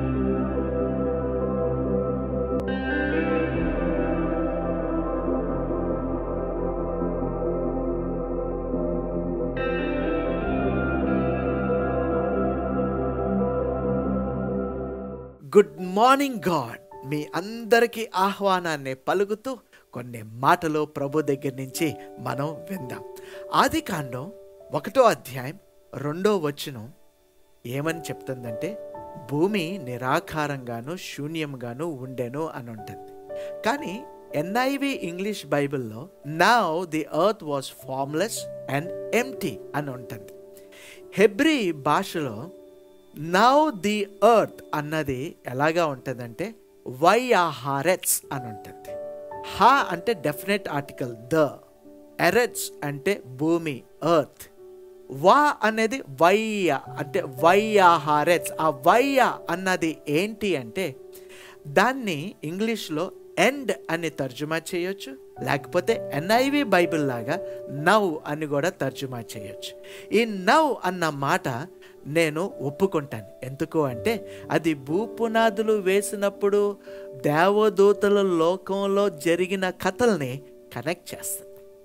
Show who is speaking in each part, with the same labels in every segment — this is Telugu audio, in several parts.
Speaker 1: గుడ్ మార్నింగ్ గాడ్ మీ అందరికీ ఆహ్వానాన్ని పలుకుతూ కొన్ని మాటలు ప్రభు దగ్గర నుంచి మనం విందాం ఆది కాండం ఒకటో అధ్యాయం రెండో వచనం ఏమని చెప్తుందంటే భూమి నిరాకారంగాను శూన్యంగాను ఉండెను అని ఉంటుంది కానీ ఎన్ఐవి ఇంగ్లీష్ బైబిల్లో now the earth was formless and empty అని ఉంటుంది హెబ్రీ భాషలో నౌ ది ఎర్త్ అన్నది ఎలాగా ఉంటుందంటే వై ఆ హారెట్స్ అని ఉంటుంది హా అంటే డెఫినెట్ ఆర్టికల్ ద ఎరెట్స్ అంటే భూమి ఎర్త్ వా అనేది వయ్య అంటే వయ్య హారెట్స్ ఆ వయ్య అన్నది ఏంటి అంటే దాన్ని ఇంగ్లీష్లో ఎండ్ అని తర్జుమా చేయొచ్చు లేకపోతే ఎన్ఐవి బైబిల్ లాగా నవ్ అని కూడా తర్జుమా చేయొచ్చు ఈ నవ్ అన్న మాట నేను ఒప్పుకుంటాను ఎందుకు అంటే అది భూపునాదులు వేసినప్పుడు దేవదూతల లోకంలో జరిగిన కథల్ని కనెక్ట్ చేస్తుంది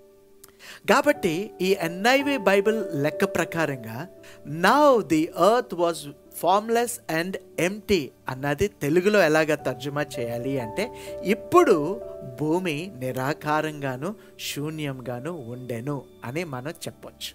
Speaker 1: కాబట్టి ఈ ఎన్ఐవి బైబిల్ లెక్క ప్రకారంగా now the earth was formless and empty అన్నది తెలుగులో ఎలాగ తర్జుమా చేయాలి అంటే ఇప్పుడు భూమి నిరాకారంగాను శూన్యంగాను ఉండెను అని మనం చెప్పొచ్చు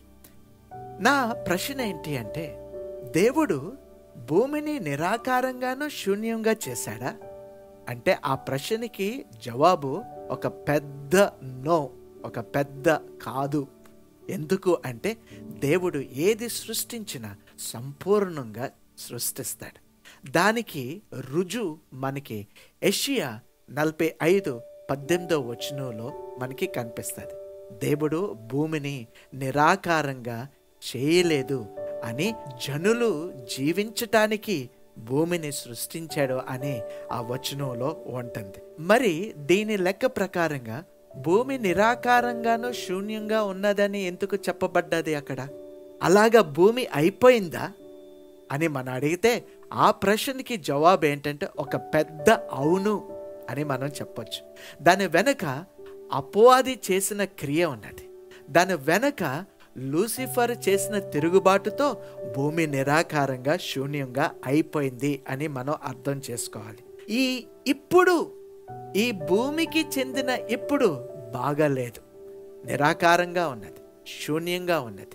Speaker 1: నా ప్రశ్న ఏంటి అంటే దేవుడు భూమిని నిరాకారంగాను శూన్యంగా చేశాడా అంటే ఆ ప్రశ్నకి జవాబు ఒక పెద్ద నో ఒక పెద్ద కాదు ఎందుకు అంటే దేవుడు ఏది సృష్టించినా సంపూర్ణంగా సృష్టిస్తాడు దానికి రుజు మనకి ఏషియా నలభై ఐదు పద్దెనిమిదో వచనంలో మనకి కనిపిస్తుంది దేవుడు భూమిని నిరాకారంగా చేయలేదు అని జనులు జీవించటానికి భూమిని సృష్టించాడు అని ఆ వచనంలో ఉంటుంది మరి దీని లెక్క ప్రకారంగా భూమి నిరాకారంగాను శూన్యంగా ఉన్నదని ఎందుకు చెప్పబడ్డది అక్కడ అలాగా భూమి అయిపోయిందా అని మనం అడిగితే ఆ ప్రశ్నకి జవాబు ఏంటంటే ఒక పెద్ద అవును అని మనం చెప్పొచ్చు దాని వెనక అపోవాది చేసిన క్రియ ఉన్నది దాని వెనక లూసిఫర్ చేసిన తిరుగుబాటుతో భూమి నిరాకారంగా శూన్యంగా అయిపోయింది అని మనం అర్థం చేసుకోవాలి ఈ ఇప్పుడు ఈ భూమికి చెందిన ఇప్పుడు బాగాలేదు నిరాకారంగా ఉన్నది శూన్యంగా ఉన్నది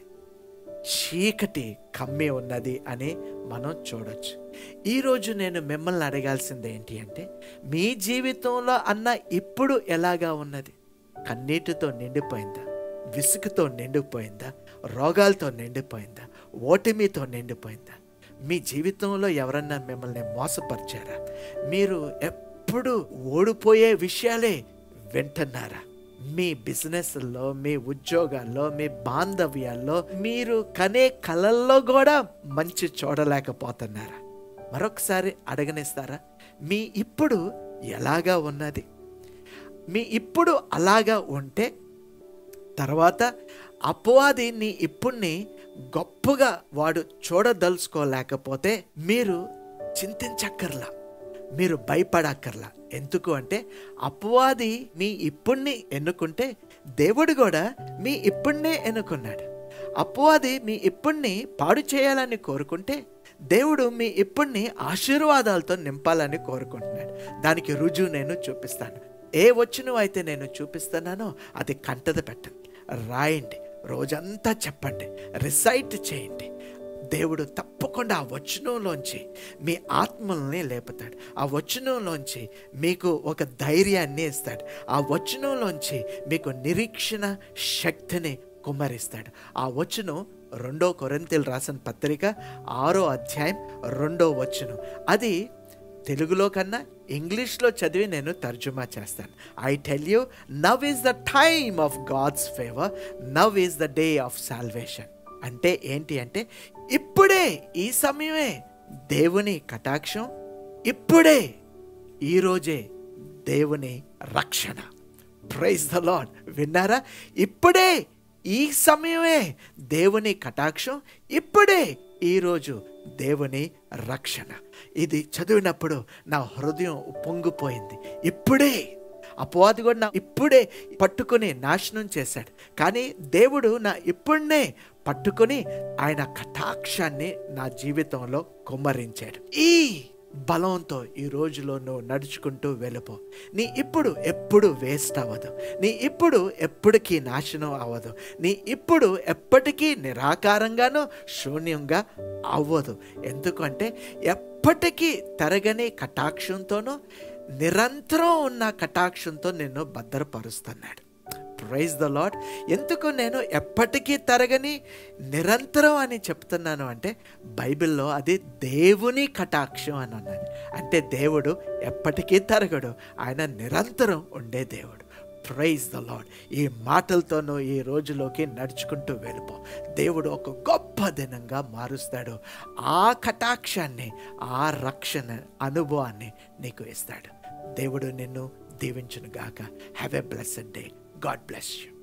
Speaker 1: చీకటి కమ్మి ఉన్నది అని మనం చూడొచ్చు ఈరోజు నేను మిమ్మల్ని అడగాల్సింది ఏంటి అంటే మీ జీవితంలో అన్న ఇప్పుడు ఎలాగా ఉన్నది కన్నీటితో నిండిపోయిందా విసుగుతో నిండిపోయిందా రోగాలతో నిండిపోయిందా ఓటమితో నిండిపోయిందా మీ జీవితంలో ఎవరన్నా మిమ్మల్ని మోసపరిచారా మీరు ఎప్పుడు ఓడిపోయే విషయాలే వింటున్నారా మీ బిజినెస్లో మీ ఉద్యోగాల్లో మీ బాంధవ్యాల్లో మీరు కనే కళల్లో కూడా మంచి చూడలేకపోతున్నారా మరొకసారి అడగనిస్తారా మీ ఇప్పుడు ఎలాగా ఉన్నది మీ ఇప్పుడు అలాగా ఉంటే తర్వాత అపవాది నీ ఇప్పుడిని గొప్పగా వాడు చూడదలుచుకోలేకపోతే మీరు చింతించక్కర్లా మీరు భయపడక్కర్లా ఎందుకు అంటే అపవాది మీ ఇప్పుడిని ఎన్నుకుంటే దేవుడు కూడా మీ ఇప్పుడినే ఎన్నుకున్నాడు అపవాది మీ ఇప్పుడిని పాడు చేయాలని కోరుకుంటే దేవుడు మీ ఇప్పుడిని ఆశీర్వాదాలతో నింపాలని కోరుకుంటున్నాడు దానికి రుజువు నేను చూపిస్తాను ఏ వచ్చును అయితే నేను చూపిస్తున్నానో అది కంటద పెట్టండి రాయండి రోజంతా చెప్పండి రిసైట్ చేయండి దేవుడు తప్పకుండా ఆ వచనంలోంచి మీ ఆత్మల్ని లేపుతాడు ఆ వచనంలోంచి మీకు ఒక ధైర్యాన్ని ఇస్తాడు ఆ వచనంలోంచి మీకు నిరీక్షణ శక్తిని కుమ్మరిస్తాడు ఆ వచనం రెండో కొరింతలు రాసిన పత్రిక ఆరో అధ్యాయం రెండో వచనం అది తెలుగులో కన్నా ఇంగ్లీష్లో చదివి నేను తర్జుమా చేస్తాను I tell you now is the time of God's favour now is the day of salvation అంటే ఏంటి అంటే ఇప్పుడే ఈ సమయమే దేవుని కటాక్షం ఇప్పుడే ఈరోజే దేవుని రక్షణ ప్రైజ్ ద లాడ్ విన్నారా ఇప్పుడే ఈ సమయమే దేవుని కటాక్షం ఇప్పుడే ఈరోజు దేవుని రక్షణ ఇది చదివినప్పుడు నా హృదయం పొంగిపోయింది ఇప్పుడే అపవాది కూడా నా ఇప్పుడే పట్టుకుని నాశనం చేశాడు కానీ దేవుడు నా ఇప్పుడునే పట్టుకుని ఆయన కటాక్షాన్ని నా జీవితంలో కుమ్మరించాడు ఈ బలంతో ఈ రోజులో నువ్వు నడుచుకుంటూ వెళ్ళిపో నీ ఇప్పుడు ఎప్పుడు వేస్ట్ అవ్వదు నీ ఇప్పుడు ఎప్పటికీ నాశనం అవ్వదు నీ ఇప్పుడు ఎప్పటికీ నిరాకారంగాను శూన్యంగా అవ్వదు ఎందుకంటే ఎప్పటికీ తరగని కటాక్షంతోనూ నిరంతరం ఉన్న కటాక్షంతో నిన్ను భద్రపరుస్తున్నాడు ప్రైజ్ ద లాడ్ ఎందుకు నేను ఎప్పటికీ తరగని నిరంతరం అని చెప్తున్నాను అంటే బైబిల్లో అది దేవుని కటాక్షం అని ఉన్నది అంటే దేవుడు ఎప్పటికీ తరగడు ఆయన నిరంతరం ఉండే దేవుడు ప్రైజ్ ద లాడ్ ఈ మాటలతోనూ ఈ రోజులోకి నడుచుకుంటూ వెళ్ళిపో దేవుడు ఒక గొప్ప దినంగా మారుస్తాడు ఆ కటాక్షాన్ని ఆ రక్షణ అనుభవాన్ని నీకు ఇస్తాడు దేవుడు నిన్ను దీవించును గాక have a blessed day God bless you